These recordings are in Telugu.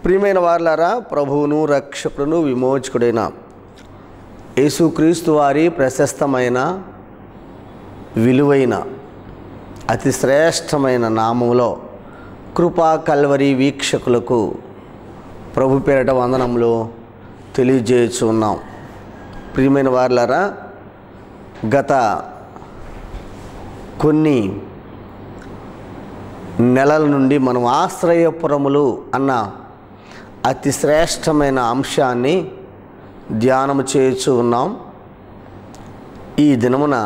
ప్రియమైన వారులారా ప్రభువును రక్షకుడును విమోచకుడైన యేసుక్రీస్తు వారి ప్రశస్తమైన విలువైన అతి శ్రేష్టమైన నామములో కృపా కల్వరి వీక్షకులకు ప్రభు పేరట వందనములు తెలియజేయచ్చు ఉన్నాం ప్రియమైన వారులారా గత కొన్ని నెలల నుండి మనం ఆశ్రయపురములు అన్న అతి శ్రేష్టమైన అంశాన్ని ధ్యానము చేయొచ్చు ఉన్నాం ఈ దినమున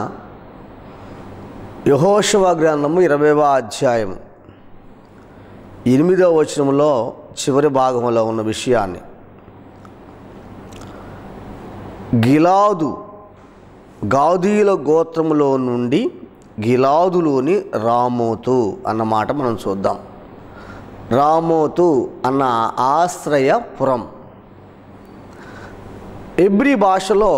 యహోశవ గ్రంథము ఇరవైవ అధ్యాయం ఎనిమిదవ వచనంలో చివరి భాగంలో ఉన్న విషయాన్ని గిలాదు గాదీల గోత్రములో నుండి గిలాదులోని రామోతు అన్న మాట మనం చూద్దాం రామోతు అన్న ఆశ్రయపురం ఎబ్రి భాషలో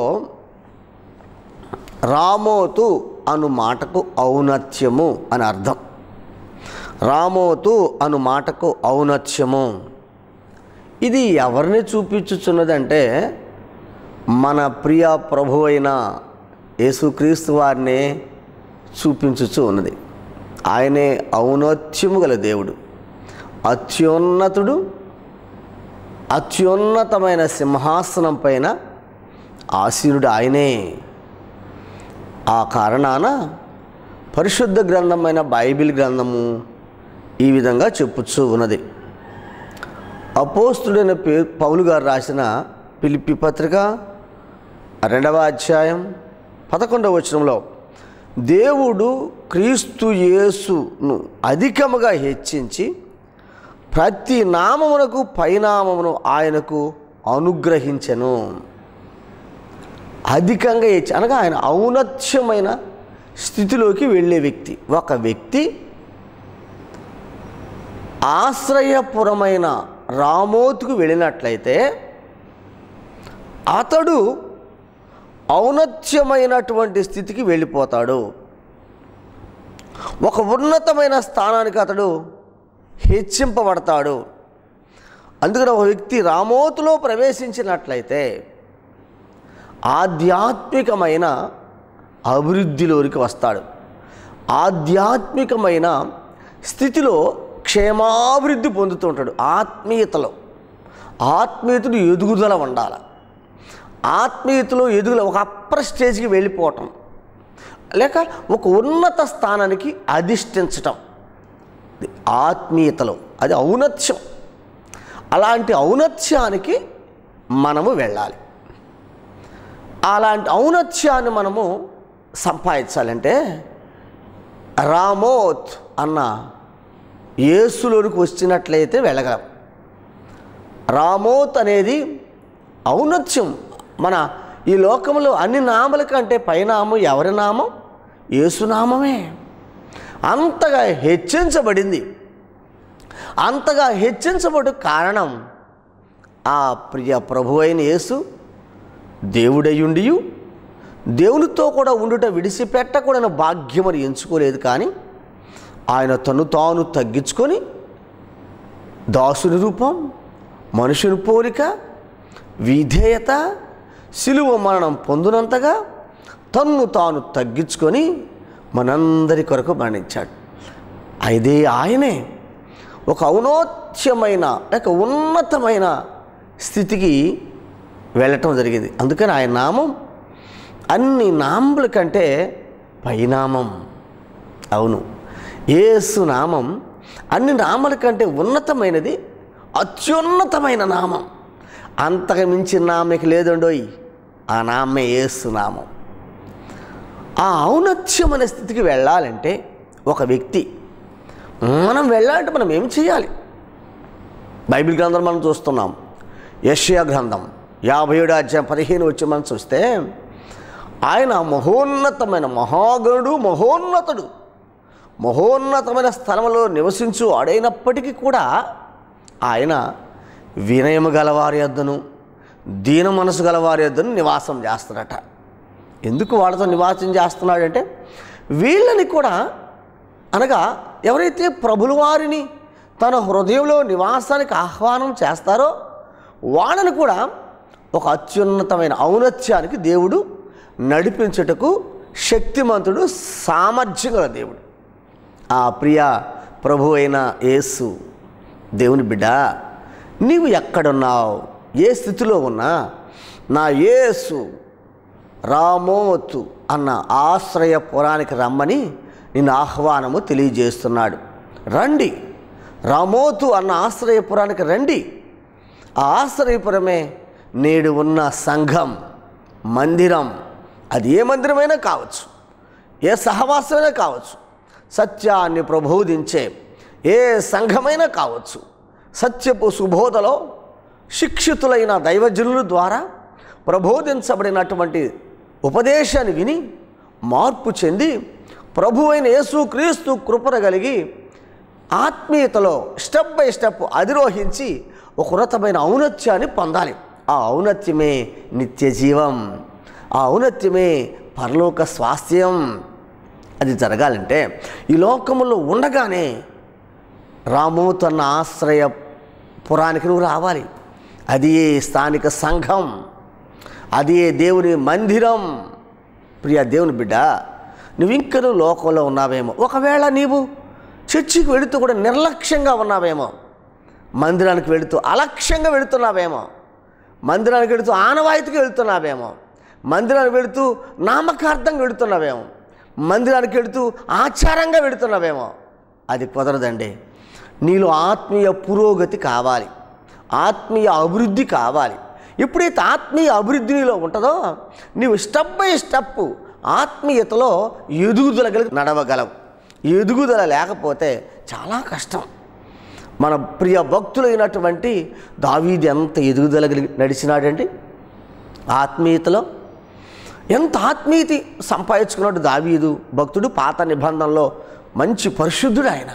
రామోతు అను మాటకు ఔన్నత్యము అని అర్థం రామోతు అను మాటకు ఔన్నత్యము ఇది ఎవరిని చూపించుచున్నదంటే మన ప్రియ ప్రభు అయిన యేసుక్రీస్తు వారినే చూపించుచు ఉన్నది ఆయనే ఔన్నత్యము గల దేవుడు అత్యున్నతుడు అత్యున్నతమైన సింహాసనం పైన ఆసీనుడు ఆయనే ఆ కారణాన పరిశుద్ధ గ్రంథమైన బైబిల్ గ్రంథము ఈ విధంగా చెప్పుచ్చు ఉన్నది అపోస్తుడైన పే పౌలు గారు రాసిన పిలిపి పత్రిక రెండవ అధ్యాయం పదకొండవ వచనంలో దేవుడు క్రీస్తు యేసును అధికముగా హెచ్చించి ప్రతి నామమునకు పైనామమును ఆయనకు అనుగ్రహించెను అధికంగా హెచ్చి అనగా ఆయన ఔన్నత్యమైన స్థితిలోకి వెళ్ళే వ్యక్తి ఒక వ్యక్తి ఆశ్రయపురమైన రామోతుకు వెళ్ళినట్లయితే అతడు ఔన్నత్యమైనటువంటి స్థితికి వెళ్ళిపోతాడు ఒక ఉన్నతమైన స్థానానికి అతడు హెచ్చింపబడతాడు అందుకని ఒక వ్యక్తి రామోతులో ప్రవేశించినట్లయితే ఆధ్యాత్మికమైన అభివృద్ధిలోనికి వస్తాడు ఆధ్యాత్మికమైన స్థితిలో క్షేమాభివృద్ధి పొందుతుంటాడు ఆత్మీయతలో ఆత్మీయతలు ఎదుగుదల ఉండాలి ఆత్మీయతలో ఎదుగుదల ఒక అప్పర్ స్టేజ్కి వెళ్ళిపోవటం లేక ఒక ఉన్నత స్థానానికి అధిష్ఠించటం ఆత్మీయతలో అది ఔన్నత్యం అలాంటి ఔన్నత్యానికి మనము వెళ్ళాలి అలాంటి ఔన్నత్యాన్ని మనము సంపాదించాలంటే రామోత్ అన్న యేసులోనికి వచ్చినట్లయితే వెళ్ళగలం రామోత్ అనేది ఔన్నత్యం మన ఈ లోకంలో అన్ని నామల కంటే పైనామం ఎవరి నామం యేసునామమే అంతగా హెచ్చించబడింది అంతగా హెచ్చించబడు కారణం ఆ ప్రియ ప్రభు అయిన యేసు దేవుడయ్యుండియు దేవునితో కూడా ఉండుట విడిచిపెట్టకూడని భాగ్యమని ఎంచుకోలేదు కానీ ఆయన తను తాను తగ్గించుకొని దాసుని రూపం మనుషుని పోలిక విధేయత సిలువ మరణం పొందినంతగా తన్ను తాను తగ్గించుకొని మనందరి కొరకు మరణించాడు అదే ఆయనే ఒక ఔన్నత్యమైన లేక ఉన్నతమైన స్థితికి వెళ్ళటం జరిగింది అందుకని ఆయన నామం అన్ని నామముల కంటే పైనామం అవును ఏసు నామం అన్ని నామల కంటే ఉన్నతమైనది అత్యున్నతమైన నామం అంతకు మించిన నామకి లేదండోయ్ ఆ నామే ఏసు నామం ఆ ఔన్నత్యం అనే స్థితికి వెళ్ళాలంటే ఒక వ్యక్తి మనం వెళ్ళాలంటే మనం ఏం చేయాలి బైబిల్ గ్రంథం మనం చూస్తున్నాం యష్యా గ్రంథం యాభై ఏడు అధ్యాయం పదిహేను వచ్చి మనం చూస్తే ఆయన మహోన్నతమైన మహాగణుడు మహోన్నతుడు మహోన్నతమైన స్థలంలో నివసించు ఆడైనప్పటికీ కూడా ఆయన వినయము గలవారి వద్దను దీన మనసు గలవారి వద్దను నివాసం చేస్తాడట ఎందుకు వాళ్ళతో నివాసం చేస్తున్నాడంటే వీళ్ళని కూడా అనగా ఎవరైతే ప్రభుల వారిని తన హృదయంలో నివాసానికి ఆహ్వానం చేస్తారో వాళ్ళని కూడా ఒక అత్యున్నతమైన ఔన్నత్యానికి దేవుడు నడిపించుటకు శక్తిమంతుడు సామర్థ్యం గల దేవుడు ఆ ప్రియ ప్రభు అయిన యేసు దేవుని బిడ్డ నీవు ఎక్కడున్నావు ఏ స్థితిలో ఉన్నా నా యేసు రామోతు అన్న ఆశ్రయపురానికి రమ్మని నిన్ను ఆహ్వానము తెలియజేస్తున్నాడు రండి రామోతు అన్న ఆశ్రయపురానికి రండి ఆ ఆశ్రయపురమే నేడు ఉన్న సంఘం మందిరం అది ఏ మందిరమైనా కావచ్చు ఏ సహవాసమైనా కావచ్చు సత్యాన్ని ప్రబోధించే ఏ సంఘమైనా కావచ్చు సత్యపు సుబోధలో శిక్షితులైన దైవజనుల ద్వారా ప్రబోధించబడినటువంటి ఉపదేశాన్ని విని మార్పు చెంది ప్రభు అయిన యేసుక్రీస్తు కృపణ కలిగి ఆత్మీయతలో స్టెప్ బై స్టెప్ అధిరోహించి ఒక ఉన్నతమైన ఔన్నత్యాన్ని పొందాలి ఆ ఔన్నత్యమే నిత్య జీవం ఆ ఔన్నత్యమే పరలోక స్వాస్థ్యం అది జరగాలంటే ఈ లోకములో ఉండగానే రాము తన ఆశ్రయ పురానికి నువ్వు రావాలి అది ఏ స్థానిక సంఘం అది ఏ దేవుని మందిరం ప్రియ దేవుని బిడ్డ నువ్వు ఇంకను లోకంలో ఉన్నావేమో ఒకవేళ నీవు చర్చికి వెళుతూ కూడా నిర్లక్ష్యంగా ఉన్నావేమో మందిరానికి వెళుతూ అలక్ష్యంగా వెళుతున్నావేమో మందిరానికి వెళుతూ ఆనవాయితీకి వెళుతున్నావేమో మందిరానికి వెళుతూ నామకార్థంగా వెళుతున్నావేమో మందిరానికి వెళుతూ ఆచారంగా వెళుతున్నావేమో అది కుదరదండి నీలో ఆత్మీయ పురోగతి కావాలి ఆత్మీయ అభివృద్ధి కావాలి ఎప్పుడైతే ఆత్మీయ అభివృద్ధి నీలో ఉంటుందో నీవు స్టెప్ బై స్టెప్ ఆత్మీయతలో ఎదుగుదల కలిగి నడవగలవు ఎదుగుదల లేకపోతే చాలా కష్టం మన ప్రియ భక్తులైనటువంటి దావీది ఎంత ఎదుగుదల కలిగి నడిచినాడండి ఆత్మీయతలో ఎంత ఆత్మీయత సంపాదించుకున్నాడు దావీదు భక్తుడు పాత నిబంధనలో మంచి పరిశుద్ధుడు ఆయన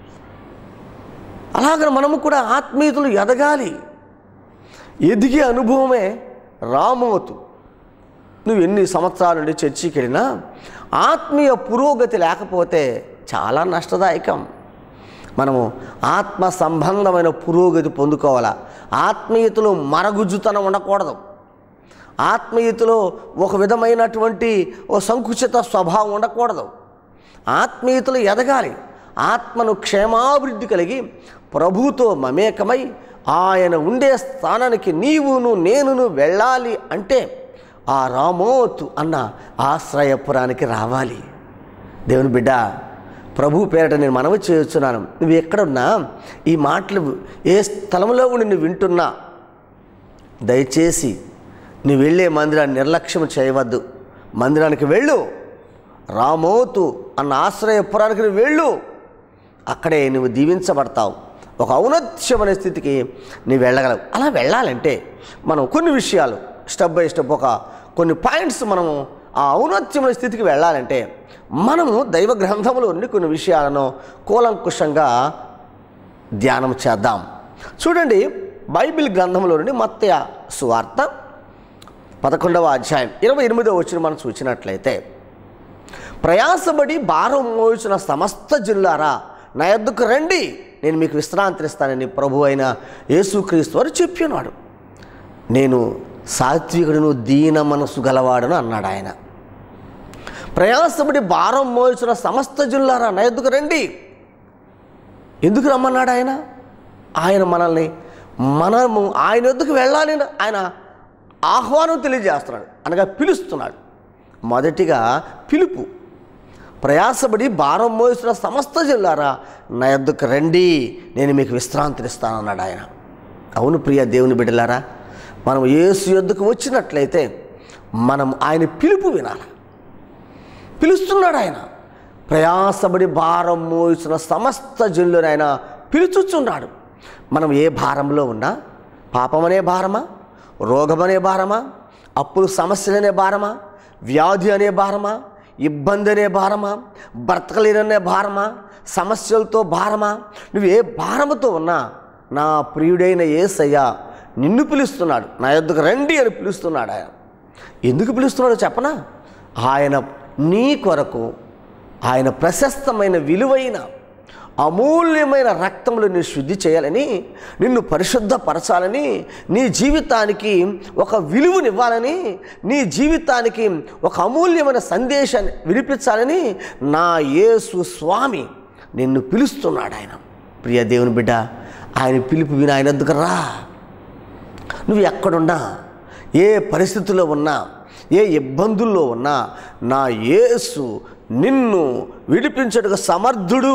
అలాగ మనము కూడా ఆత్మీయతలు ఎదగాలి ఎదిగే అనుభవమే రామోతు నువ్వు ఎన్ని సంవత్సరాల నుండి చర్చికి వెళ్ళినా ఆత్మీయ పురోగతి లేకపోతే చాలా నష్టదాయకం మనము ఆత్మ సంబంధమైన పురోగతి పొందుకోవాలా ఆత్మీయతలో మరగుజ్జుతనం ఉండకూడదు ఆత్మీయతలో ఒక విధమైనటువంటి ఓ సంకుచిత స్వభావం ఉండకూడదు ఆత్మీయతలు ఎదగాలి ఆత్మను క్షేమాభివృద్ధి కలిగి ప్రభుతో మమేకమై ఆయన ఉండే స్థానానికి నీవును నేనును వెళ్ళాలి అంటే ఆ రామోతు అన్న ఆశ్రయపురానికి రావాలి దేవుని బిడ్డ ప్రభు పేరట నేను మనవి చేస్తున్నాను నువ్వు ఎక్కడున్నా ఈ మాటలు ఏ స్థలంలో ఉండి నువ్వు వింటున్నా దయచేసి నువ్వు వెళ్ళే మందిరాన్ని నిర్లక్ష్యం చేయవద్దు మందిరానికి వెళ్ళు రామోతు అన్న ఆశ్రయపురానికి నువ్వు వెళ్ళు అక్కడే నువ్వు దీవించబడతావు ఒక ఔన్నత్యమైన స్థితికి నువ్వు వెళ్ళగలవు అలా వెళ్ళాలంటే మనం కొన్ని విషయాలు స్టెప్ బై స్టెప్ ఒక కొన్ని పాయింట్స్ మనము ఆ ఔన్నత్యమైన స్థితికి వెళ్ళాలంటే మనము దైవ గ్రంథంలో నుండి కొన్ని విషయాలను కూలంకుషంగా ధ్యానం చేద్దాం చూడండి బైబిల్ గ్రంథంలో నుండి మత్తయ సువార్త పదకొండవ అధ్యాయం ఇరవై ఎనిమిదవ వచ్చిన మనం చూసినట్లయితే ప్రయాసపడి భారం మోసిన సమస్త జిల్లారా నా యొద్దకు రండి నేను మీకు విశ్రాంతిస్తానని ప్రభు అయిన యేసుక్రీస్తు వారు చెప్పినాడు నేను సాత్వికుడును దీన మనసు గలవాడను అన్నాడు ఆయన ప్రయాసపడి భారం మోసిన సమస్త జిల్లారా నా యొద్దకు రండి ఎందుకు రమ్మన్నాడు ఆయన ఆయన మనల్ని మనము ఆయన వద్దకు వెళ్ళాలి అని ఆయన ఆహ్వానం తెలియజేస్తున్నాడు అనగా పిలుస్తున్నాడు మొదటిగా పిలుపు ప్రయాసపడి భారం మోసిన సమస్త జిల్లారా నా యొద్దకు రండి నేను మీకు విశ్రాంతినిస్తానన్నాడు ఆయన అవును ప్రియ దేవుని బిడ్డలారా మనం యేసు యొద్దకు వచ్చినట్లయితే మనం ఆయన పిలుపు వినాలి పిలుస్తున్నాడు ఆయన ప్రయాసపడి భారం మోసిన సమస్త జనులను ఆయన పిలుచుచున్నాడు మనం ఏ భారంలో ఉన్నా పాపమనే భారమా రోగమనే భారమా అప్పులు సమస్యలనే భారమా వ్యాధి అనే భారమా ఇబ్బంది అనే భారమా బ్రతకలేననే భారమా సమస్యలతో భారమా నువ్వు ఏ భారముతో ఉన్నా నా ప్రియుడైన ఏసయ్య నిన్ను పిలుస్తున్నాడు నా యొద్దకు రండి అని పిలుస్తున్నాడు ఆయన ఎందుకు పిలుస్తున్నాడో చెప్పనా ఆయన నీ కొరకు ఆయన ప్రశస్తమైన విలువైన అమూల్యమైన రక్తంలో నిన్ను శుద్ధి చేయాలని నిన్ను పరిశుద్ధపరచాలని నీ జీవితానికి ఒక విలువనివ్వాలని నీ జీవితానికి ఒక అమూల్యమైన సందేశాన్ని వినిపించాలని నా యేసు స్వామి నిన్ను పిలుస్తున్నాడు ఆయన ప్రియ దేవుని బిడ్డ ఆయన పిలుపు విని ఆయన ఎందుకు రా నువ్వు ఎక్కడున్నా ఏ పరిస్థితుల్లో ఉన్నా ఏ ఇబ్బందుల్లో ఉన్నా నా యేసు నిన్ను విడిపించడానికి సమర్థుడు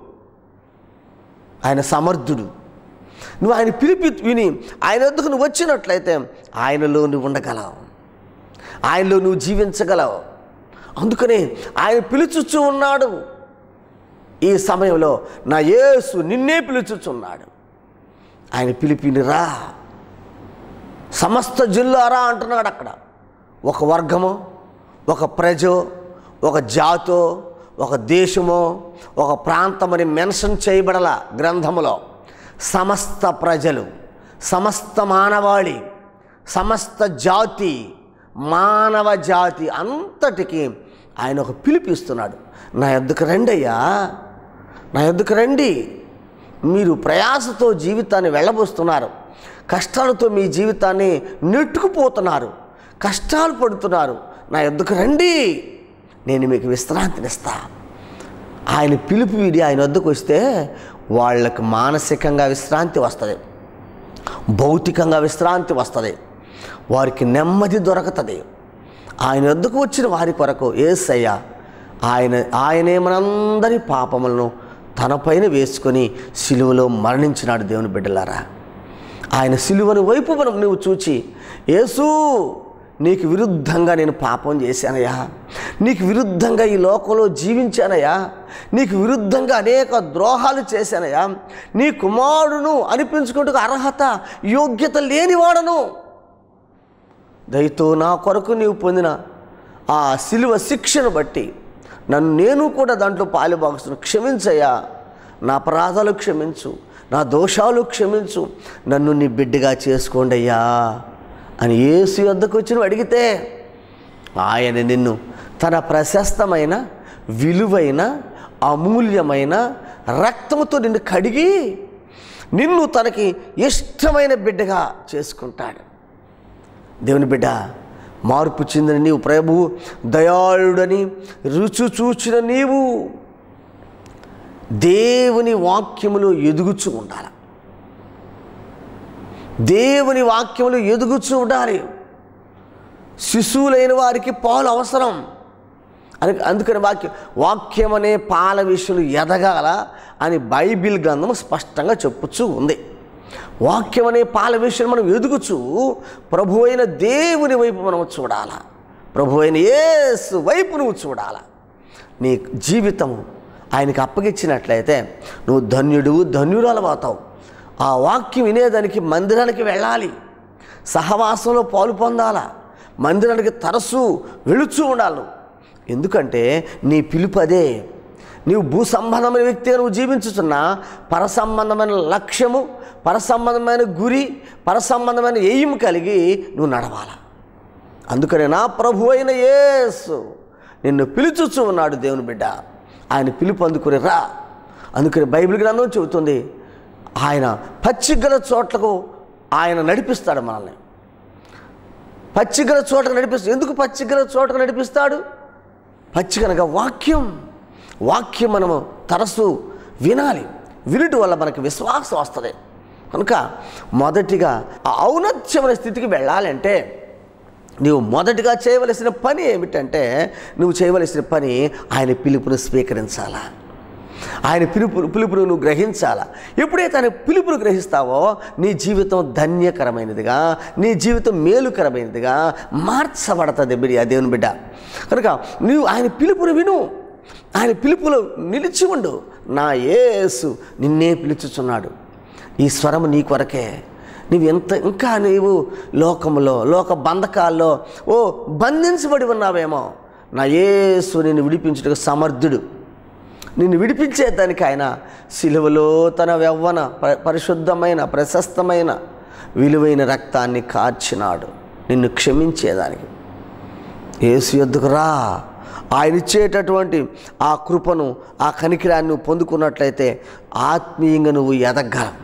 ఆయన సమర్థుడు నువ్వు ఆయన పిలిపి విని ఆయన వద్దకు నువ్వు వచ్చినట్లయితే ఆయనలో నువ్వు ఉండగలవు ఆయనలో నువ్వు జీవించగలవు అందుకనే ఆయన పిలుచుచు ఉన్నాడు ఈ సమయంలో నా యేసు నిన్నే పిలుచుచున్నాడు ఆయన పిలిపిని రా సమస్త జిల్లారా అంటున్నాడు అక్కడ ఒక వర్గమో ఒక ప్రజో ఒక జాతో ఒక దేశమో ఒక ప్రాంతమని మెన్షన్ చేయబడల గ్రంథములో సమస్త ప్రజలు సమస్త మానవాళి సమస్త జాతి మానవ జాతి అంతటికి ఆయన ఒక పిలిపిస్తున్నాడు నా ఎద్దుకు రండి అయ్యా నా ఎద్దుకు రండి మీరు ప్రయాసతో జీవితాన్ని వెళ్ళబోస్తున్నారు కష్టాలతో మీ జీవితాన్ని నెట్టుకుపోతున్నారు కష్టాలు పడుతున్నారు నా ఎద్దుకు రండి నేను మీకు విశ్రాంతినిస్తా ఆయన పిలుపు వీడి ఆయన వద్దకు వస్తే వాళ్ళకి మానసికంగా విశ్రాంతి వస్తుంది భౌతికంగా విశ్రాంతి వస్తుంది వారికి నెమ్మది దొరకతుంది ఆయన వద్దకు వచ్చిన వారి కొరకు ఏసయ్య ఆయన ఆయనే మనందరి పాపములను తనపైన వేసుకొని సిలువలో మరణించినాడు దేవుని బిడ్డలారా ఆయన సిలువను వైపు మనం నువ్వు చూచి యేసు నీకు విరుద్ధంగా నేను పాపం చేశానయ్యా నీకు విరుద్ధంగా ఈ లోకంలో జీవించానయ్యా నీకు విరుద్ధంగా అనేక ద్రోహాలు చేశానయ్యా నీ కుమారుడును అనిపించుకుంటూ అర్హత యోగ్యత లేనివాడను దయతో నా కొరకు నీవు పొందిన ఆ సిలువ శిక్షను బట్టి నన్ను నేను కూడా దాంట్లో పాలుభాగస్తున్నాను క్షమించయ్యా నా అపరాధాలు క్షమించు నా దోషాలు క్షమించు నన్ను నీ బిడ్డగా చేసుకోండి అయ్యా అని ఏసు వద్దకు వచ్చి నువ్వు అడిగితే ఆయన నిన్ను తన ప్రశస్తమైన విలువైన అమూల్యమైన రక్తముతో నిన్ను కడిగి నిన్ను తనకి ఇష్టమైన బిడ్డగా చేసుకుంటాడు దేవుని బిడ్డ మార్పు చెందిన నీవు ప్రభు దయాళుడని రుచి చూచిన నీవు దేవుని వాక్యములో ఎదుగుచు ఉండాలి దేవుని వాక్యములు ఎదుగుచు ఉండాలి శిశువులైన వారికి పాలు అవసరం అని అందుకని వాక్యం వాక్యం అనే పాల విషయంలో ఎదగాల అని బైబిల్ గ్రంథం స్పష్టంగా చెప్పుచూ ఉంది వాక్యం అనే పాల విషయం మనం ఎదుగుచు ప్రభు అయిన దేవుని వైపు మనం చూడాలా ప్రభు అయిన యేసు వైపు నువ్వు చూడాలా నీ జీవితము ఆయనకి అప్పగించినట్లయితే నువ్వు ధన్యుడు ధన్యురాలవుతావు ఆ వాక్యం వినేదానికి మందిరానికి వెళ్ళాలి సహవాసంలో పాలు పొందాలా మందిరానికి తరచూ వెళుచూ ఉండాలి నువ్వు. ఎందుకంటే నీ పిలుపు అదే నీవు భూ సంబంధమైన వ్యక్తిగా నువ్వు జీవించుతున్నా పరసంబంధమైన లక్ష్యము పరసంబంధమైన గురి పరసంబంధమైన ఎయిమ్ కలిగి నువ్వు నడవాలా అందుకనే నా ప్రభు అయిన యేసు నిన్ను పిలుచుచూ ఉన్నాడు దేవుని బిడ్డ ఆయన పిలుపు అందుకుని రా అందుకని బైబిల్ గ్రంథం చెబుతుంది ఆయన పచ్చిగల చోట్లకు ఆయన నడిపిస్తాడు మనల్ని పచ్చిగల చోటకు నడిపిస్తాడు ఎందుకు పచ్చిగల చోటకు నడిపిస్తాడు పచ్చిగనగా వాక్యం వాక్యం మనము తరచు వినాలి వినుట వల్ల మనకి విశ్వాసం వస్తుంది కనుక మొదటిగా ఆ ఔన్నత్యమైన స్థితికి వెళ్ళాలంటే నువ్వు మొదటిగా చేయవలసిన పని ఏమిటంటే నువ్వు చేయవలసిన పని ఆయన పిలుపును స్వీకరించాలా ఆయన పిలుపు పిలుపును నువ్వు గ్రహించాలా ఎప్పుడైతే ఆయన పిలుపును గ్రహిస్తావో నీ జీవితం ధన్యకరమైనదిగా నీ జీవితం మేలుకరమైనదిగా మార్చబడుతుంది బిడ్డ ఆ దేవుని బిడ్డ కనుక నువ్వు ఆయన పిలుపును విను ఆయన పిలుపులో నిలిచి ఉండు నా యేసు నిన్నే పిలుచుచున్నాడు ఈ స్వరము నీ కొరకే నీవు ఎంత ఇంకా నీవు లోకములో లోక బంధకాల్లో ఓ బంధించబడి ఉన్నావేమో నా యేసు నిన్ను విడిపించుటకు సమర్థుడు నిన్ను విడిపించేదానికి ఆయన సిలువలో తన యవ్వన ప- పరిశుద్ధమైన ప్రశస్తమైన విలువైన రక్తాన్ని కార్చినాడు నిన్ను క్షమించేదానికి ఏసు యొద్దకు రా ఆయన ఇచ్చేటటువంటి ఆ కృపను ఆ కనికిరాన్ని నువ్వు పొందుకున్నట్లయితే ఆత్మీయంగా నువ్వు ఎదగలవు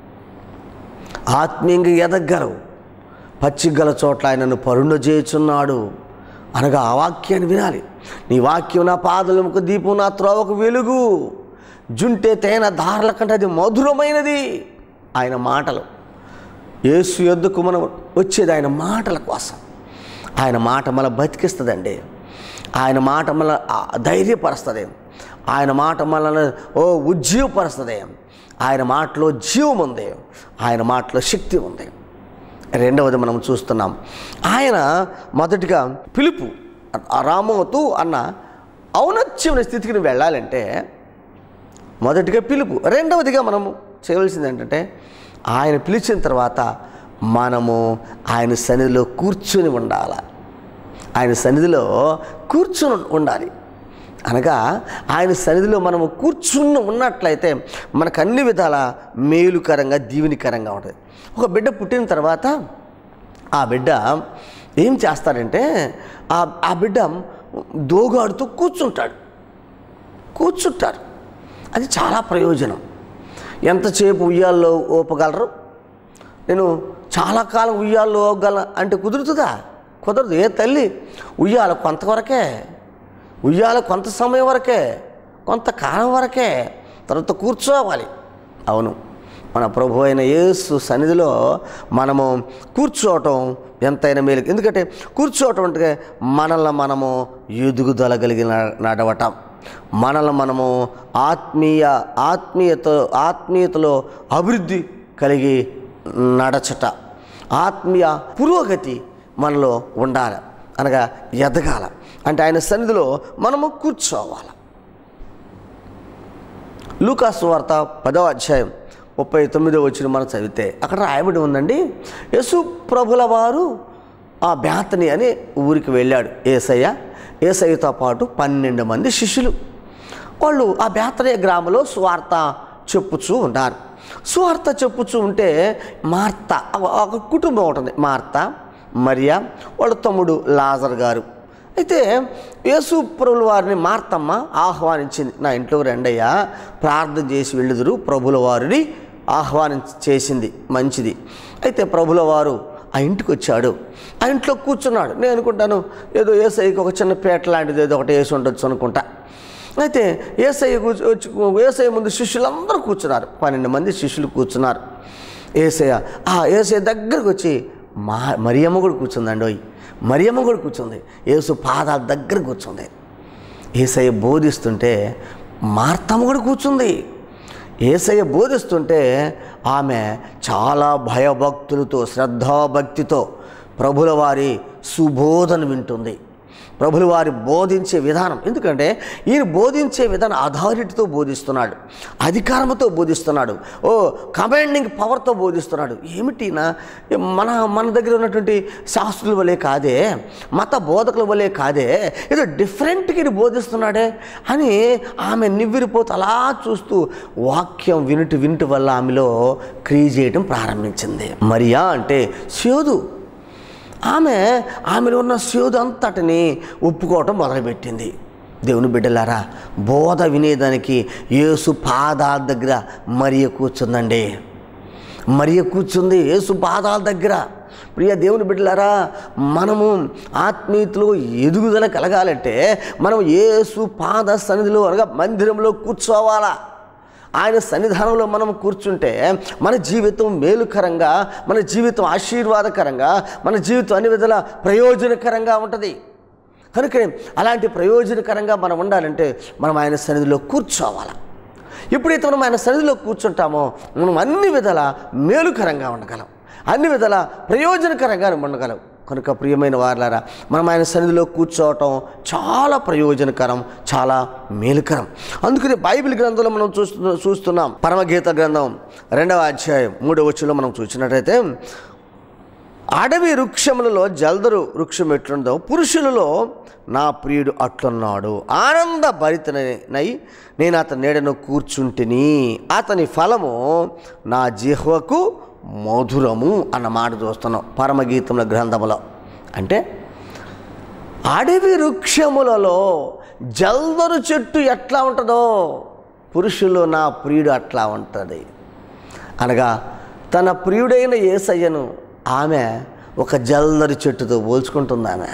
ఆత్మీయంగా ఎదగలవు పచ్చిగల చోట్ల ఆయనను పరుండ చేయుచున్నాడు అనగా ఆ వాక్యాన్ని వినాలి నీ వాక్యం నా పాదలకు దీపం నా త్రోవకు వెలుగు జుంటే తేన దారుల కంటే అది మధురమైనది ఆయన మాటలు యేసు యొద్దకు మనం వచ్చేది ఆయన మాటల కోసం ఆయన మాట మన బతికిస్తుందండి ఆయన మాట మన ధైర్యపరుస్తుంది ఆయన మాట మనల్ని ఓ ఉజ్జీవపరుస్తుంది ఆయన మాటలో జీవం ఉంది ఆయన మాటలో శక్తి ఉంది రెండవది మనం చూస్తున్నాం ఆయన మొదటిగా పిలుపు ఆ రామోతు అన్న ఔన్నత్యమైన స్థితికి నువ్వు వెళ్ళాలంటే మొదటిగా పిలుపు రెండవదిగా మనము చేయవలసింది ఏంటంటే ఆయన పిలిచిన తర్వాత మనము ఆయన సన్నిధిలో కూర్చుని ఉండాలి ఆయన సన్నిధిలో కూర్చుని ఉండాలి అనగా ఆయన సన్నిధిలో మనము కూర్చుని ఉన్నట్లయితే మనకు అన్ని విధాల మేలుకరంగా దీవెనికరంగా ఉంటుంది ఒక బిడ్డ పుట్టిన తర్వాత ఆ బిడ్డ ఏం చేస్తాడంటే ఆ ఆ బిడ్డ దోగాడుతూ కూర్చుంటాడు కూర్చుంటారు అది చాలా ప్రయోజనం ఎంతసేపు ఉయ్యాల్లో ఓపగలరు నేను చాలా కాలం ఉయ్యాల్లో ఓగల అంటే కుదురుతుందా కుదరదు ఏ తల్లి ఉయ్యాల కొంతవరకే ఉయ్యాల కొంత సమయం వరకే కొంతకాలం వరకే తర్వాత కూర్చోవాలి అవును మన ప్రభు అయిన యేసు సన్నిధిలో మనము కూర్చోవటం ఎంతైనా మేలు ఎందుకంటే కూర్చోవటం అంటే మనల్ని మనము ఎదుగుదల కలిగిన నడవటం మనల్ని మనము ఆత్మీయ ఆత్మీయత ఆత్మీయతలో అభివృద్ధి కలిగి నడచట ఆత్మీయ పురోగతి మనలో ఉండాలి అనగా ఎదగాల అంటే ఆయన సన్నిధిలో మనము కూర్చోవాలి లూకాసు వార్త పదవ అధ్యాయం ముప్పై తొమ్మిదో వచ్చిన మనం చదివితే అక్కడ రాయబడి ఉందండి యేసు ప్రభుల వారు ఆ బేతని అని ఊరికి వెళ్ళాడు ఏసయ్య ఏసయ్యతో పాటు పన్నెండు మంది శిష్యులు వాళ్ళు ఆ బేతనే గ్రామంలో స్వార్థ చెప్పుచూ ఉన్నారు స్వార్థ చెప్పుచూ ఉంటే మార్త ఒక కుటుంబం ఉంటుంది మార్త మరియా వాళ్ళ తమ్ముడు లాజర్ గారు అయితే యేసు ప్రభుల వారిని మార్తమ్మ ఆహ్వానించింది నా ఇంట్లో రెండయ్యా ప్రార్థన చేసి వెళ్ళుదురు ప్రభుల వారిని ఆహ్వానించి చేసింది మంచిది అయితే ప్రభుల వారు ఆ ఇంటికి వచ్చాడు ఆ ఇంట్లో కూర్చున్నాడు నేను అనుకుంటాను ఏదో ఏసైకి ఒక చిన్న పేట లాంటిది ఏదో ఒకటి వేసి ఉండొచ్చు అనుకుంటా అయితే ఏసఐ కూర్చు వచ్చి ఏసఐ ముందు శిష్యులందరూ కూర్చున్నారు పన్నెండు మంది శిష్యులు కూర్చున్నారు ఏసయ్య ఆ ఏసయ్య దగ్గరకు వచ్చి మా మరియమ్మ కూడా కూర్చుందండి ఓయ్ మరియమ్మ కూడా కూర్చుంది యేసు పాదాల దగ్గర కూర్చుంది ఏసయ్య బోధిస్తుంటే మార్తమ్మ కూడా కూర్చుంది ఏసయ్య బోధిస్తుంటే ఆమె చాలా భయభక్తులతో శ్రద్ధాభక్తితో ప్రభుల వారి సుబోధన వింటుంది ప్రభుల వారి బోధించే విధానం ఎందుకంటే ఈయన బోధించే విధానం అథారిటీతో బోధిస్తున్నాడు అధికారంతో బోధిస్తున్నాడు ఓ కమాండింగ్ పవర్తో బోధిస్తున్నాడు ఏమిటినా మన మన దగ్గర ఉన్నటువంటి శాస్త్రుల వలె కాదే మత బోధకుల వలె కాదే ఏదో డిఫరెంట్గా ఈయన బోధిస్తున్నాడే అని ఆమె నివ్విరిపోతూ అలా చూస్తూ వాక్యం వినుటి వినుటి వల్ల ఆమెలో క్రియ చేయడం ప్రారంభించింది మరియా అంటే శోధు ఆమె ఆమెలో ఉన్న శోధ అంతటిని ఒప్పుకోవటం మొదలుపెట్టింది దేవుని బిడ్డలారా బోధ వినేదానికి యేసు పాదాల దగ్గర మరియ కూర్చుందండి మరియ కూర్చుంది యేసు పాదాల దగ్గర ప్రియ దేవుని బిడ్డలారా మనము ఆత్మీయతలో ఎదుగుదల కలగాలంటే మనం యేసు పాద సన్నిధిలో అనగా మందిరంలో కూర్చోవాలా ఆయన సన్నిధానంలో మనం కూర్చుంటే మన జీవితం మేలుకరంగా మన జీవితం ఆశీర్వాదకరంగా మన జీవితం అన్ని విధాల ప్రయోజనకరంగా ఉంటుంది కనుక అలాంటి ప్రయోజనకరంగా మనం ఉండాలంటే మనం ఆయన సన్నిధిలో కూర్చోవాలి ఎప్పుడైతే మనం ఆయన సన్నిధిలో కూర్చుంటామో మనం అన్ని విధాల మేలుకరంగా ఉండగలం అన్ని విధాల ప్రయోజనకరంగా ఉండగలం కనుక ప్రియమైన వారులారా మనం ఆయన సన్నిధిలో కూర్చోవటం చాలా ప్రయోజనకరం చాలా మేలుకరం అందుకని బైబిల్ గ్రంథంలో మనం చూస్తు చూస్తున్నాం పరమగీత గ్రంథం రెండవ అధ్యాయం మూడవ వచ్చులో మనం చూసినట్టయితే అడవి వృక్షములలో జల్దరు వృక్షం ఎట్లుందో పురుషులలో నా ప్రియుడు అట్లున్నాడు ఆనంద భరితనై నేను అతని నీడను కూర్చుంటిని అతని ఫలము నా జిహ్వకు మధురము అన్న మాట చూస్తున్నాం పరమగీతముల గ్రంథములో అంటే అడవి వృక్షములలో జల్దరు చెట్టు ఎట్లా ఉంటుందో పురుషులు నా ప్రియుడు అట్లా ఉంటుంది అనగా తన ప్రియుడైన ఏసయ్యను ఆమె ఒక జల్దరి చెట్టుతో పోల్చుకుంటుంది ఆమె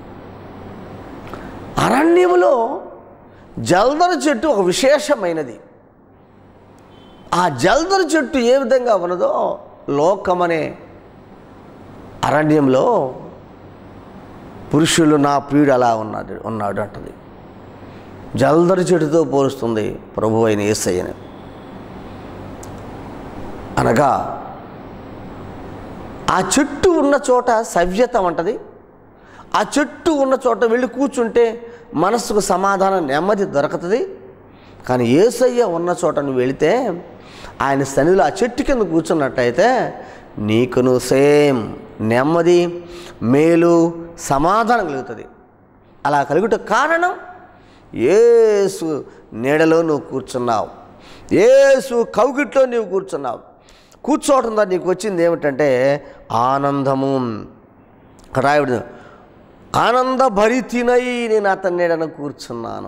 అరణ్యములో జల్దరు చెట్టు ఒక విశేషమైనది ఆ జల్దరు చెట్టు ఏ విధంగా ఉన్నదో లోకమనే అరణ్యంలో పురుషులు నా ప్రియుడు అలా ఉన్నాడు ఉన్నాడు అంటది జల్దరి చెట్టుతో పోలుస్తుంది ప్రభు అయిన ఏసయ్యని అనగా ఆ చెట్టు ఉన్న చోట సవ్యత ఉంటది ఆ చెట్టు ఉన్న చోట వెళ్ళి కూర్చుంటే మనసుకు సమాధానం నెమ్మది దొరకతుంది కానీ ఏసయ్య ఉన్న చోట నువ్వు వెళితే ఆయన సన్నిధిలో ఆ చెట్టు కింద కూర్చున్నట్టయితే నీకును సేమ్ నెమ్మది మేలు సమాధానం కలుగుతుంది అలా కలుగుట కారణం ఏసు నీడలో నువ్వు కూర్చున్నావు ఏసు కౌగిట్లో నీవు కూర్చున్నావు కూర్చోవటం ద్వారా నీకు వచ్చింది ఏమిటంటే ఆనందము ఇక్కడ రాయబడింది ఆనంద భరితినై నేను అతని నీడన కూర్చున్నాను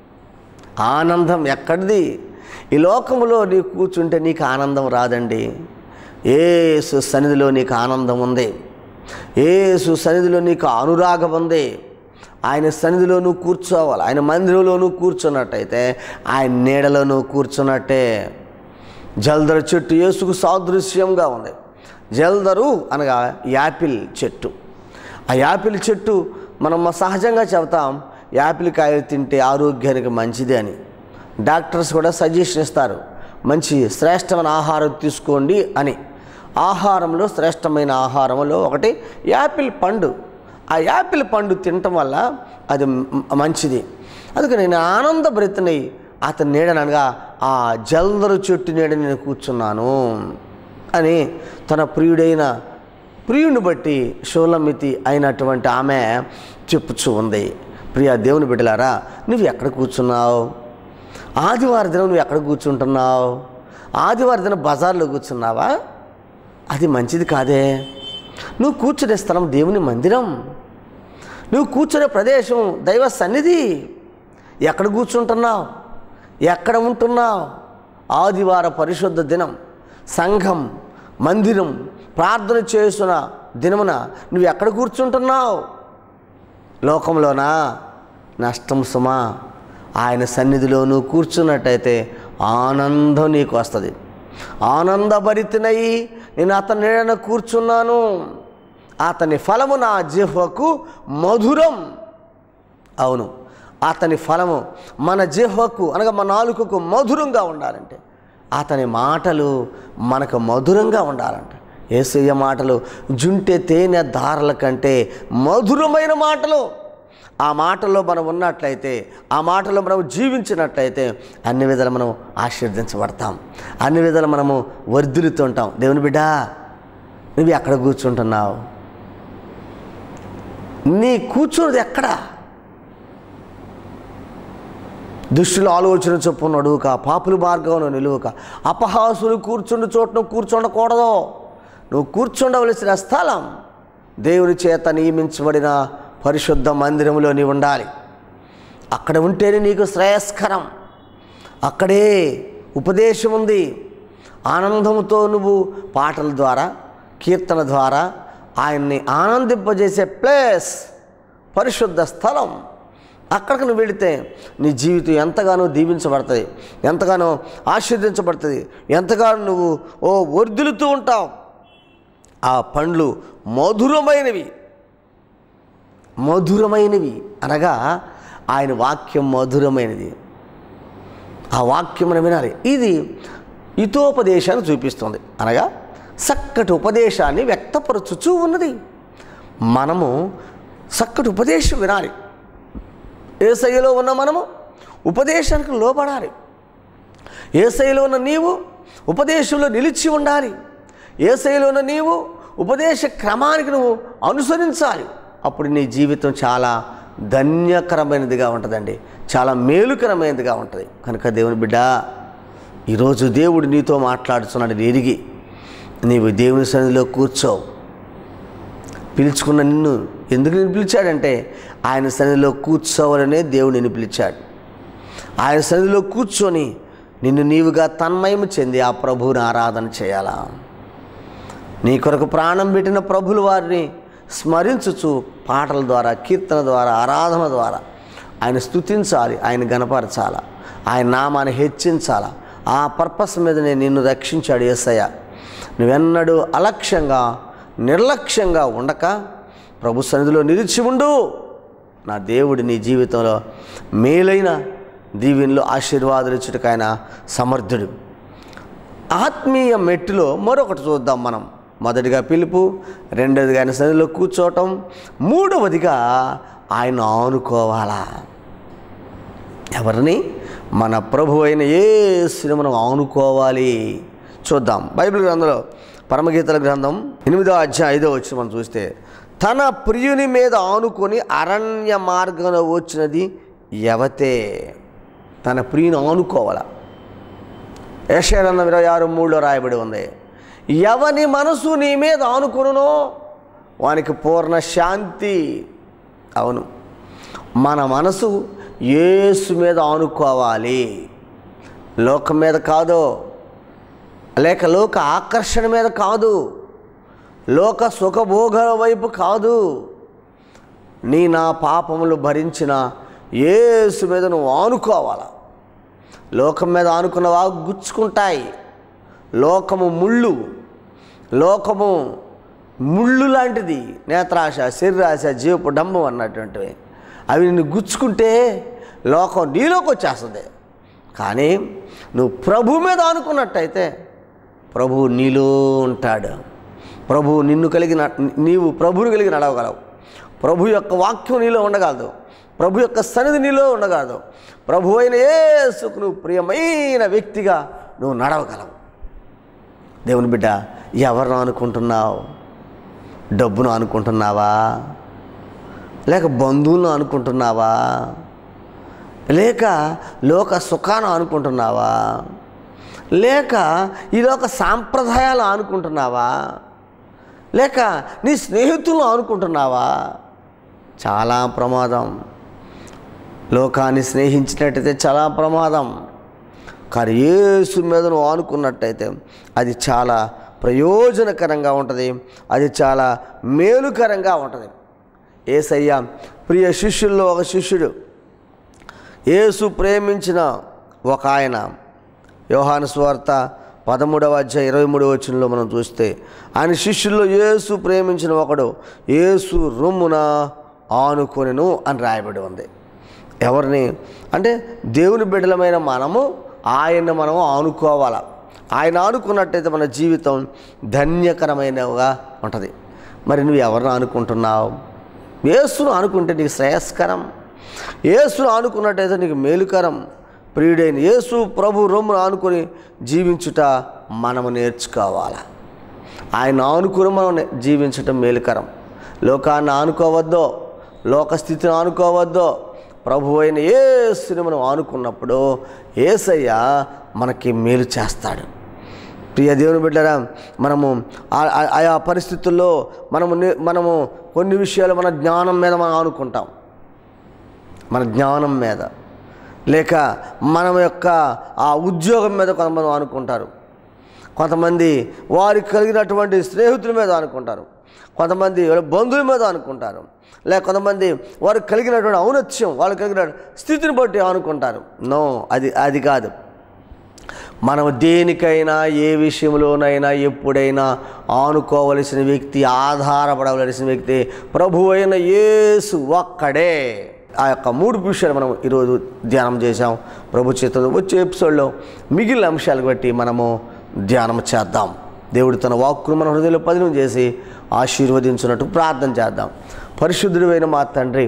ఆనందం ఎక్కడిది ఈ లోకంలో నీకు కూర్చుంటే నీకు ఆనందం రాదండి ఏసు సన్నిధిలో నీకు ఆనందం ఉంది ఏసు సన్నిధిలో నీకు అనురాగం ఉంది ఆయన సన్నిధిలో నువ్వు కూర్చోవాలి ఆయన మందిరంలో నువ్వు కూర్చున్నట్టయితే ఆయన నీడలో నువ్వు కూర్చున్నట్టే జల్దరు చెట్టు యేసుకు సాదృశ్యంగా ఉంది జల్దరు అనగా యాపిల్ చెట్టు ఆ యాపిల్ చెట్టు మనం సహజంగా చెబుతాం యాపిల్ కాయలు తింటే ఆరోగ్యానికి మంచిది అని డాక్టర్స్ కూడా సజెషన్ ఇస్తారు మంచి శ్రేష్టమైన ఆహారం తీసుకోండి అని ఆహారంలో శ్రేష్టమైన ఆహారంలో ఒకటి యాపిల్ పండు ఆ యాపిల్ పండు తినటం వల్ల అది మ- మంచిది అందుకే నేను ఆనందభరితనై అతని నీడనగా ఆ జల్దరు చెట్టు నీడ నేను కూర్చున్నాను అని తన ప్రియుడైన ప్రియుని బట్టి షోలమితి అయినటువంటి ఆమె చెప్పుచూ ఉంది ప్రియ దేవుని బిడ్డలారా నువ్వు ఎక్కడ కూర్చున్నావు ఆదివారం దినం నువ్వు ఎక్కడ కూర్చుంటున్నావు ఆదివారం దినం బజార్లో కూర్చున్నావా అది మంచిది కాదే నువ్వు కూర్చునే స్థలం దేవుని మందిరం నువ్వు కూర్చునే ప్రదేశం దైవ సన్నిధి ఎక్కడ కూర్చుంటున్నావు ఎక్కడ ఉంటున్నావు ఆదివార పరిశుద్ధ దినం సంఘం మందిరం ప్రార్థన చేస్తున్న దినమున నువ్వు ఎక్కడ కూర్చుంటున్నావు లోకంలోనా నష్టం సుమా ఆయన సన్నిధిలో నువ్వు కూర్చున్నట్టయితే ఆనందం నీకు వస్తుంది ఆనందభరితనై నేను అతని నీడన కూర్చున్నాను అతని ఫలము నా జిహ్వకు మధురం అవును అతని ఫలము మన జిహ్వకు అనగా మన నాలుకకు మధురంగా ఉండాలంటే అతని మాటలు మనకు మధురంగా ఉండాలంట ఏసయ్య మాటలు జుంటె తేనె దారల కంటే మధురమైన మాటలు ఆ మాటల్లో మనం ఉన్నట్లయితే ఆ మాటలో మనం జీవించినట్లయితే అన్ని విధాలు మనం ఆశీర్వదించబడతాం అన్ని విధాలు మనము వర్ధిల్లుతుంటాం దేవుని బిడ్డ నువ్వు ఎక్కడ కూర్చుంటున్నావు నీ కూర్చున్నది ఎక్కడా దుష్టుల ఆలోచన చొప్పున నడువుక పాపుల మార్గంలో నిలువక అపహాసులు కూర్చుండు చోటును కూర్చుండకూడదు నువ్వు కూర్చుండవలసిన స్థలం దేవుని చేత నియమించబడిన పరిశుద్ధ మందిరంలో నీవు ఉండాలి అక్కడ ఉంటేనే నీకు శ్రేయస్కరం అక్కడే ఉపదేశం ఉంది ఆనందంతో నువ్వు పాటల ద్వారా కీర్తన ద్వారా ఆయన్ని ఆనందింపజేసే ప్లేస్ పరిశుద్ధ స్థలం అక్కడికి నువ్వు వెళితే నీ జీవితం ఎంతగానో దీవించబడుతుంది ఎంతగానో ఆశీర్దించబడుతుంది ఎంతగానో నువ్వు ఓ వర్ధిల్లుతూ ఉంటావు ఆ పండ్లు మధురమైనవి మధురమైనవి అనగా ఆయన వాక్యం మధురమైనది ఆ వాక్యం మనం వినాలి ఇది హితోపదేశాన్ని చూపిస్తుంది అనగా చక్కటి ఉపదేశాన్ని వ్యక్తపరచుచూ ఉన్నది మనము చక్కటి ఉపదేశం వినాలి ఏసయ్యలో ఉన్న మనము ఉపదేశానికి లోబడాలి ఏసైలో ఉన్న నీవు ఉపదేశంలో నిలిచి ఉండాలి ఏసైలో ఉన్న నీవు ఉపదేశ క్రమానికి నువ్వు అనుసరించాలి అప్పుడు నీ జీవితం చాలా ధన్యకరమైనదిగా ఉంటుందండి చాలా మేలుకరమైనదిగా ఉంటుంది కనుక దేవుని బిడ్డ ఈరోజు దేవుడు నీతో మాట్లాడుతున్నాడు ఎరిగి నీవు దేవుని సన్నిధిలో కూర్చో పిలుచుకున్న నిన్ను ఎందుకు నేను పిలిచాడంటే ఆయన సన్నిధిలో కూర్చోవాలనే దేవుడిని పిలిచాడు ఆయన సన్నిధిలో కూర్చొని నిన్ను నీవుగా తన్మయము చెంది ఆ ప్రభువుని ఆరాధన చేయాలా నీ కొరకు ప్రాణం పెట్టిన ప్రభులు వారిని స్మరించుచు పాటల ద్వారా కీర్తన ద్వారా ఆరాధన ద్వారా ఆయన స్తుతించాలి ఆయన గనపరచాల ఆయన నామాన్ని హెచ్చించాలా ఆ పర్పస్ మీదనే నిన్ను రక్షించాడు యేసయ్య నువ్వెన్నడూ అలక్ష్యంగా నిర్లక్ష్యంగా ఉండక ప్రభు సన్నిధిలో నిలిచి ఉండు నా దేవుడు నీ జీవితంలో మేలైన దీవెనలో ఆశీర్వాదాలు ఇచ్చుటకు ఆయన సమర్థుడు ఆత్మీయ మెట్టులో మరొకటి చూద్దాం మనం మొదటిగా పిలుపు రెండవదిగా ఆయన సన్నిధిలో కూర్చోవటం మూడవదిగా ఆయన ఆనుకోవాలా ఎవరిని మన ప్రభు అయిన యేసుని మనం ఆనుకోవాలి చూద్దాం బైబిల్ గ్రంథంలో పరమగీతల గ్రంథం ఎనిమిదో అధ్యాయం ఐదో వచ్చి మనం చూస్తే తన ప్రియుని మీద ఆనుకొని అరణ్య మార్గంలో వచ్చినది యవతే తన ప్రియుని ఆనుకోవాలా యశానందం ఇరవై ఆరు మూడులో రాయబడి ఉంది ఎవని మనసు నీ మీద ఆనుకునునో వానికి పూర్ణ శాంతి అవును మన మనసు యేసు మీద ఆనుకోవాలి లోకం మీద కాదు లేక లోక ఆకర్షణ మీద కాదు లోక సుఖభోగాల వైపు కాదు నీ నా పాపములు భరించిన యేసు మీద నువ్వు ఆనుకోవాలా లోకం మీద ఆనుకున్నవా గుచ్చుకుంటాయి లోకము ముళ్ళు లోకము ముళ్ళు లాంటిది నేత్రాశ శరీరాశ జీవపు డంబం అన్నటువంటివి అవి నిన్ను గుచ్చుకుంటే లోకం నీలోకి వచ్చేస్తుంది కానీ నువ్వు ప్రభు మీద ఆనుకున్నట్టయితే ప్రభువు నీలో ఉంటాడు ప్రభువు నిన్ను కలిగిన నీవు ప్రభువుని కలిగి నడవగలవు ప్రభు యొక్క వాక్యం నీలో ఉండగలదు ప్రభు యొక్క సన్నిధి నీలో ఉండగలదు ప్రభు అయిన యేసుకు నువ్వు ప్రియమైన వ్యక్తిగా నువ్వు నడవగలవు దేవుని బిడ్డ ఎవరిని అనుకుంటున్నావు డబ్బును అనుకుంటున్నావా లేక బంధువులను అనుకుంటున్నావా లేక లోక సుఖాన్ని అనుకుంటున్నావా లేక ఈ లోక సాంప్రదాయాలు అనుకుంటున్నావా లేక నీ స్నేహితులను అనుకుంటున్నావా చాలా ప్రమాదం లోకాన్ని స్నేహించినట్టయితే చాలా ప్రమాదం కానీ యేసు మీద నువ్వు ఆనుకున్నట్టయితే అది చాలా ప్రయోజనకరంగా ఉంటుంది అది చాలా మేలుకరంగా ఉంటుంది ఏసయ్య ప్రియ శిష్యుల్లో ఒక శిష్యుడు యేసు ప్రేమించిన ఒక ఆయన యోహాను స్వార్త పదమూడవ అధ్యాయ ఇరవై మూడవ వచనంలో మనం చూస్తే ఆయన శిష్యుల్లో యేసు ప్రేమించిన ఒకడు యేసు రొమ్మున ఆనుకొనెను అని రాయబడి ఉంది ఎవరిని అంటే దేవుని బిడ్డలమైన మనము ఆయన్ని మనం ఆనుకోవాల ఆయన ఆనుకున్నట్టయితే మన జీవితం ధన్యకరమైనగా ఉంటుంది మరి నువ్వు ఎవరిని ఆనుకుంటున్నావు యేసును ఆనుకుంటే నీకు శ్రేయస్కరం యేసును ఆనుకున్నట్టయితే నీకు మేలుకరం ప్రియుడైన యేసు ప్రభు రొమ్మును ఆనుకొని జీవించుట మనము నేర్చుకోవాలి ఆయన ఆనుకుని మనం నే- జీవించటం మేలుకరం లోకాన్ని ఆనుకోవద్దో లోక స్థితిని ఆనుకోవద్దో ప్రభు అయిన యేసుని మనం ఆనుకున్నప్పుడు ఏసయ్య మనకి మేలు చేస్తాడు ప్రియ దేవుని బిడ్డరా మనము ఆ- ఆ- ఆయా పరిస్థితుల్లో మనము నే- మనము కొన్ని విషయాలు మన జ్ఞానం మీద మనం ఆనుకుంటాం మన జ్ఞానం మీద లేక మన యొక్క ఆ ఉద్యోగం మీద కొంతమంది అనుకుంటారు కొంతమంది వారికి కలిగినటువంటి స్నేహితుల మీద అనుకుంటారు కొంతమంది వాళ్ళ బంధువుల మీద అనుకుంటారు లేక కొంతమంది వారికి కలిగినటువంటి ఔన్నత్యం వాళ్ళకి కలిగిన స్థితిని బట్టి అనుకుంటారు నో అది అది కాదు మనం దేనికైనా ఏ విషయంలోనైనా ఎప్పుడైనా ఆనుకోవలసిన వ్యక్తి ఆధారపడవలసిన వ్యక్తి ప్రభు అయిన యేసు ఒక్కడే ఆ యొక్క మూడు విషయాలు మనం ఈరోజు ధ్యానం చేశాం ప్రభు చేతులు వచ్చే ఎపిసోడ్లో మిగిలిన అంశాలు బట్టి మనము ధ్యానం చేద్దాం దేవుడు తన వాక్కును మన హృదయంలో పదిలం చేసి ఆశీర్వదించున్నట్టు ప్రార్థన చేద్దాం పరిశుద్ధుడైన మా తండ్రి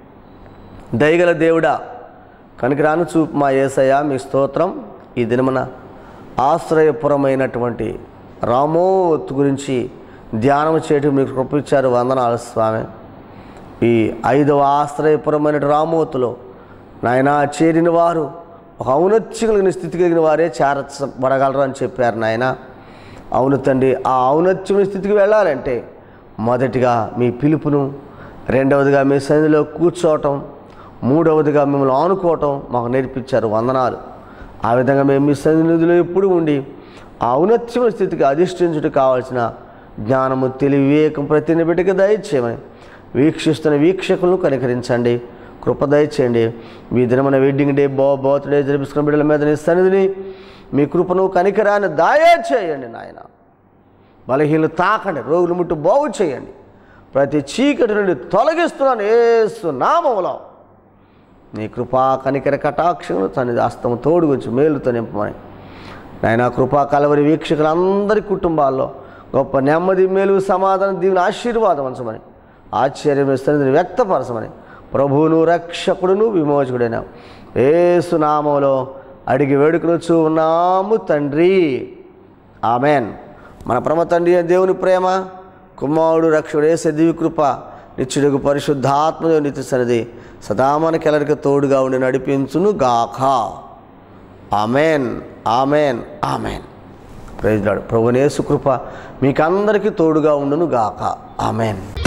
దయగల దేవుడా కనికరాను చూపు మా ఏసయ్య మీ స్తోత్రం ఈ దినమున ఆశ్రయపురమైనటువంటి రామోత్ గురించి ధ్యానం చేయటం మీకు కృపించారు వందనాలు స్వామి ఈ ఐదవ ఆశ్రయపురమైన రామోతులో నాయన చేరిన వారు ఒక ఔన్నత్యం కలిగిన స్థితి కలిగిన వారే చేరబడగలరు అని చెప్పారు నాయన అవును తండ్రి ఆ ఔన్నత్యం స్థితికి వెళ్ళాలంటే మొదటిగా మీ పిలుపును రెండవదిగా మీ సన్నిధిలో కూర్చోవటం మూడవదిగా మిమ్మల్ని ఆనుకోవటం మాకు నేర్పించారు వందనాలు ఆ విధంగా మేము మీ సన్నిధిలో ఎప్పుడు ఉండి ఆ ఔన్నత్యమైన స్థితికి అధిష్ఠించుట కావాల్సిన జ్ఞానము తెలివి వివేకం ప్రతి బిడ్డకి దయచేయమని వీక్షిస్తున్న వీక్షకులను కనికరించండి కృప దయచేయండి మీ దినమైన వెడ్డింగ్ డే బో బర్త్డే జరిపిస్తున్న బిడ్డల మీద నీ సన్నిధిని మీ కృపను కనికరాన్ని దయచేయండి నాయన బలహీనలు తాకండి రోగులు ముట్టు బాగు చేయండి ప్రతి చీకటి నుండి తొలగిస్తున్నాను ఏసు నామములో నీ కృపా కనికర కటాక్షములు తన హస్తము తోడుగుంచి మేలుతో నింపమని నాయన కృపా కలవరి వీక్షకులందరి కుటుంబాల్లో గొప్ప నెమ్మది మేలు సమాధానం దీవెన ఆశీర్వాదం అంచమని ఆశ్చర్యం ఇస్తున్నది వ్యక్తపరచమని ప్రభువును రక్షకుడును విమోచకుడైన ఏసు నామములో అడిగి వేడుకనుచు ఉన్నాము తండ్రి ఆమెన్ మన ప్రమ తండ్రి అయిన దేవుని ప్రేమ కుమారుడు రక్షుడే సదివి కృప నిత్యుడుగు పరిశుద్ధాత్మదేవు నిత్య సన్నిధి సదా మనకెల్లరికి తోడుగా ఉండి నడిపించును గాక amen amen amen praise lord ప్రభునేసు కృప మీకందరికీ తోడుగా ఉండును గాక ఆమెన్